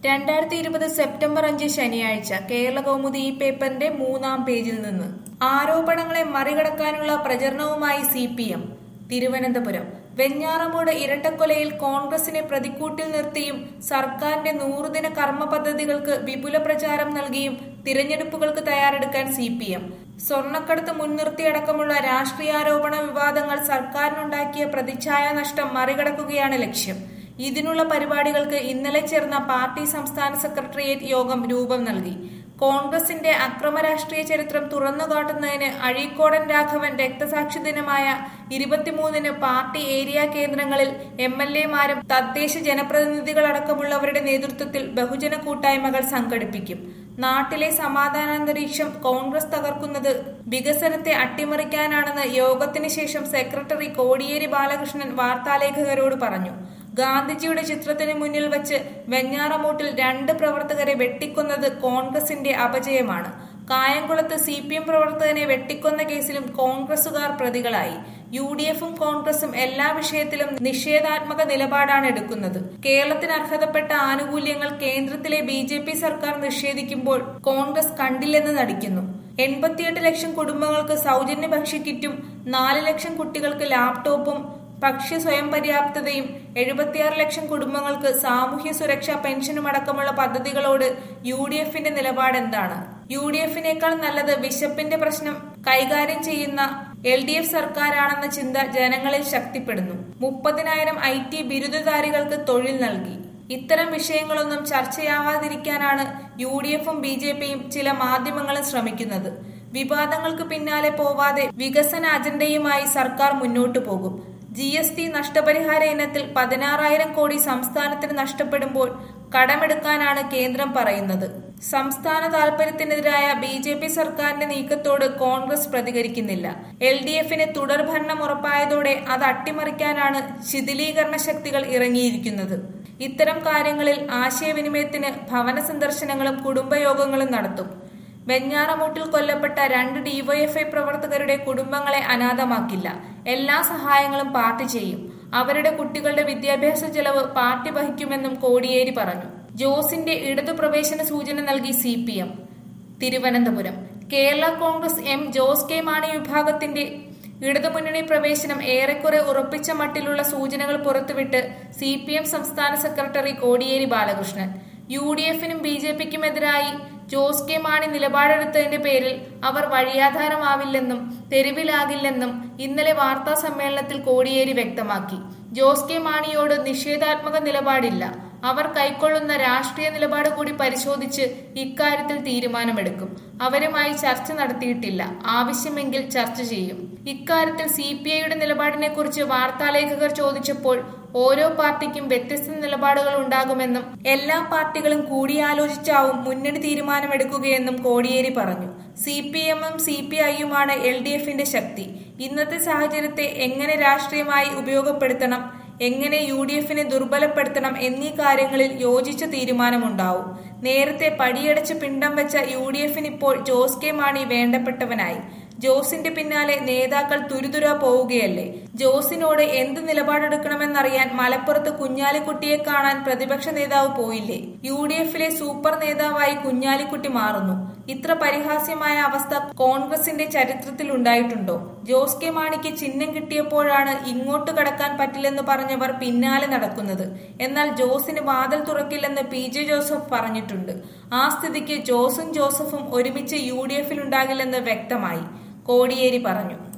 രണ്ടായിരത്തി ഇരുപത് സെപ്റ്റംബർ അഞ്ച് ശനിയാഴ്ച കേരള കൗമുദി ഈ പേപ്പറിന്റെ മൂന്നാം പേജിൽ നിന്ന് ആരോപണങ്ങളെ മറികടക്കാനുള്ള പ്രചരണവുമായി C P M Thiruvananthapuram Venjaramoodu ഇരട്ടക്കൊലയിൽ കോൺഗ്രസിനെ പ്രതിക്കൂട്ടിൽ നിർത്തിയും സർക്കാരിന്റെ നൂറുദിന കർമ്മ പദ്ധതികൾക്ക് വിപുല പ്രചാരം നൽകിയും തിരഞ്ഞെടുപ്പുകൾക്ക് തയ്യാറെടുക്കാൻ സി പി എം സ്വർണ്ണക്കടത്ത് മുൻനിർത്തിയടക്കമുള്ള രാഷ്ട്രീയാരോപണ വിവാദങ്ങൾ സർക്കാരിനുണ്ടാക്കിയ പ്രതിച്ഛായ നഷ്ടം മറികടക്കുകയാണ് ലക്ഷ്യം ഇതിനുള്ള പരിപാടികൾക്ക് ഇന്നലെ ചേർന്ന പാർട്ടി സംസ്ഥാന സെക്രട്ടേറിയറ്റ് യോഗം രൂപം നൽകി കോൺഗ്രസിന്റെ അക്രമ രാഷ്ട്രീയ ചരിത്രം തുറന്നുകാട്ടുന്നതിന് അഴീക്കോടൻ രാഘവൻ രക്തസാക്ഷി ദിനമായ ഇരുപത്തിമൂന്നിന് പാർട്ടി ഏരിയ കേന്ദ്രങ്ങളിൽ എം എൽ എമാരും തദ്ദേശ ജനപ്രതിനിധികളടക്കമുള്ളവരുടെ നേതൃത്വത്തിൽ ബഹുജന കൂട്ടായ്മകൾ സംഘടിപ്പിക്കും നാട്ടിലെ സമാധാനാന്തരീക്ഷം കോൺഗ്രസ് തകർക്കുന്നത് വികസനത്തെ അട്ടിമറിക്കാനാണെന്ന് യോഗത്തിന് ശേഷം സെക്രട്ടറി കോടിയേരി ബാലകൃഷ്ണൻ വാർത്താലേഖകരോട് പറഞ്ഞു ഗാന്ധിജിയുടെ ചിത്രത്തിന് മുന്നിൽ വച്ച് വെഞ്ഞാറമൂട്ടിൽ രണ്ട് പ്രവർത്തകരെ വെട്ടിക്കൊന്നത് കോൺഗ്രസിന്റെ അപജയമാണ് കായംകുളത്ത് സി പി എം പ്രവർത്തകനെ വെട്ടിക്കൊന്ന കേസിലും കോൺഗ്രസുകാർ പ്രതികളായി യു ഡി എഫും കോൺഗ്രസും എല്ലാ വിഷയത്തിലും നിഷേധാത്മക നിലപാടാണ് എടുക്കുന്നത് കേരളത്തിന് അർഹതപ്പെട്ട ആനുകൂല്യങ്ങൾ കേന്ദ്രത്തിലെ ബി ജെ പി സർക്കാർ നിഷേധിക്കുമ്പോൾ കോൺഗ്രസ് കണ്ടില്ലെന്ന് നടിക്കുന്നു എൺപത്തിയെട്ട് ലക്ഷം കുടുംബങ്ങൾക്ക് സൗജന്യ ഭക്ഷ്യക്കിറ്റും നാല് ലക്ഷം കുട്ടികൾക്ക് ലാപ്ടോപ്പും ഭക്ഷ്യ സ്വയം പര്യാപ്തതയും എഴുപത്തിയാറ് ലക്ഷം കുടുംബങ്ങൾക്ക് സാമൂഹ്യ സുരക്ഷാ പെൻഷനും അടക്കമുള്ള പദ്ധതികളോട് യു ഡി എഫിന്റെ നിലപാട് എന്താണ് യു ഡി എഫിനേക്കാൾ നല്ലത് വിശപ്പിന്റെ പ്രശ്നം കൈകാര്യം ചെയ്യുന്ന എൽ ഡി എഫ് സർക്കാരാണെന്ന ചിന്ത ജനങ്ങളിൽ ശക്തിപ്പെടുന്നു മുപ്പതിനായിരം ഐ ടി ബിരുദധാരികൾക്ക് തൊഴിൽ നൽകി ഇത്തരം വിഷയങ്ങളൊന്നും ചർച്ചയാവാതിരിക്കാനാണ് യു ഡി എഫും ബി ജെ പിയും ചില മാധ്യമങ്ങളും ശ്രമിക്കുന്നത് വിവാദങ്ങൾക്ക് പിന്നാലെ പോവാതെ വികസന അജണ്ടയുമായി സർക്കാർ മുന്നോട്ടു പോകും ജി എസ് ടി നഷ്ടപരിഹാര ഇനത്തിൽ പതിനാറായിരം കോടി സംസ്ഥാനത്തിന് നഷ്ടപ്പെടുമ്പോൾ കടമെടുക്കാനാണ് കേന്ദ്രം പറയുന്നത് സംസ്ഥാന താൽപര്യത്തിനെതിരായ ബി ജെ പി സർക്കാരിന്റെ നീക്കത്തോട് കോൺഗ്രസ് പ്രതികരിക്കുന്നില്ല എൽ ഡി എഫിന് തുടർഭരണം ഉറപ്പായതോടെ അത് അട്ടിമറിക്കാനാണ് ശിഥിലീകരണ ശക്തികൾ ഇറങ്ങിയിരിക്കുന്നത് ഇത്തരം കാര്യങ്ങളിൽ ആശയവിനിമയത്തിന് ഭവന സന്ദർശനങ്ങളും കുടുംബയോഗങ്ങളും നടത്തും വെഞ്ഞാറമൂട്ടിൽ കൊല്ലപ്പെട്ട രണ്ട് ഡിവൈഎഫ്ഐ പ്രവർത്തകരുടെ കുടുംബങ്ങളെ അനാഥമാക്കില്ല എല്ലാ സഹായങ്ങളും പാർട്ടി ചെയ്യും അവരുടെ കുട്ടികളുടെ വിദ്യാഭ്യാസ ചെലവ് പാർട്ടി വഹിക്കുമെന്നും കോടിയേരി പറഞ്ഞു ജോസിന്റെ ഇടതു പ്രവേശന സൂചന നൽകി C P M Thiruvananthapuram Kerala Congress M Jose K Mani വിഭാഗത്തിന്റെ ഇടതുമുന്നണി പ്രവേശനം ഏറെക്കുറെ ഉറപ്പിച്ച മട്ടിലുള്ള സൂചനകൾ പുറത്തുവിട്ട് സി പി എം സംസ്ഥാന സെക്രട്ടറി കോടിയേരി ബാലകൃഷ്ണൻ യു ഡി എഫിനും ബി ജെ പിക്കുമെതിരായി ജോസ് കെ മാണി നിലപാടെടുത്തതിന്റെ പേരിൽ അവർ വഴിയാധാരമാവില്ലെന്നും തെരുവിലാകില്ലെന്നും ഇന്നലെ വാർത്താ സമ്മേളനത്തിൽ കോടിയേരി വ്യക്തമാക്കി ജോസ് കെ മാണിയോട് നിഷേധാത്മക നിലപാടില്ല അവർ കൈക്കൊള്ളുന്ന രാഷ്ട്രീയ നിലപാട് കൂടി പരിശോധിച്ച് ഇക്കാര്യത്തിൽ തീരുമാനമെടുക്കും അവരുമായി ചർച്ച നടത്തിയിട്ടില്ല ആവശ്യമെങ്കിൽ ചർച്ച ചെയ്യും ഇക്കാര്യത്തിൽ സി പി ഐയുടെ നിലപാടിനെ കുറിച്ച് വാർത്താലേഖകർ ചോദിച്ചപ്പോൾ ഓരോ പാർട്ടിക്കും വ്യത്യസ്ത നിലപാടുകൾ ഉണ്ടാകുമെന്നും എല്ലാ പാർട്ടികളും കൂടിയാലോചിച്ചാവും മുന്നണി തീരുമാനമെടുക്കുകയെന്നും കോടിയേരി പറഞ്ഞു സി പി എമ്മും സി പി ഐയുമാണ് എൽ ഡി എഫിന്റെ ശക്തി ഇന്നത്തെ സാഹചര്യത്തെ എങ്ങനെ രാഷ്ട്രീയമായി ഉപയോഗപ്പെടുത്തണം എങ്ങനെ യു ഡി എഫിനെ ദുർബലപ്പെടുത്തണം എന്നീ കാര്യങ്ങളിൽ യോജിച്ച തീരുമാനമുണ്ടാവും നേരത്തെ പടിയടച്ച് പിണ്ടം വെച്ച യു ഡി എഫിന് ഇപ്പോൾ ജോസ് കെ മാണി വേണ്ടപ്പെട്ടവനായി ജോസിന്റെ പിന്നാലെ നേതാക്കൾ തുരുതുര പോവുകയല്ലേ ജോസിനോട് എന്ത് നിലപാടെടുക്കണമെന്നറിയാൻ മലപ്പുറത്ത് കുഞ്ഞാലിക്കുട്ടിയെ കാണാൻ പ്രതിപക്ഷ നേതാവ് പോയില്ലേ യു ഡി എഫിലെ സൂപ്പർ നേതാവായി കുഞ്ഞാലിക്കുട്ടി മാറുന്നു ഇത്ര പരിഹാസ്യമായ അവസ്ഥ കോൺഗ്രസിന്റെ ചരിത്രത്തിൽ ഉണ്ടായിട്ടുണ്ടോ ജോസ് കെ മാണിക്ക് ചിഹ്നം കിട്ടിയപ്പോഴാണ് ഇങ്ങോട്ട് കടക്കാൻ പറ്റില്ലെന്ന് പറഞ്ഞവർ പിന്നാലെ നടക്കുന്നത് എന്നാൽ ജോസിന് വാതിൽ തുറക്കില്ലെന്ന് പി ജെ ജോസഫ് പറഞ്ഞിട്ടുണ്ട് ആ സ്ഥിതിക്ക് ജോസും ജോസഫും ഒരുമിച്ച് യു ഡി എഫിൽ ഉണ്ടാകില്ലെന്ന് വ്യക്തമായി കോടിയേരി പറഞ്ഞു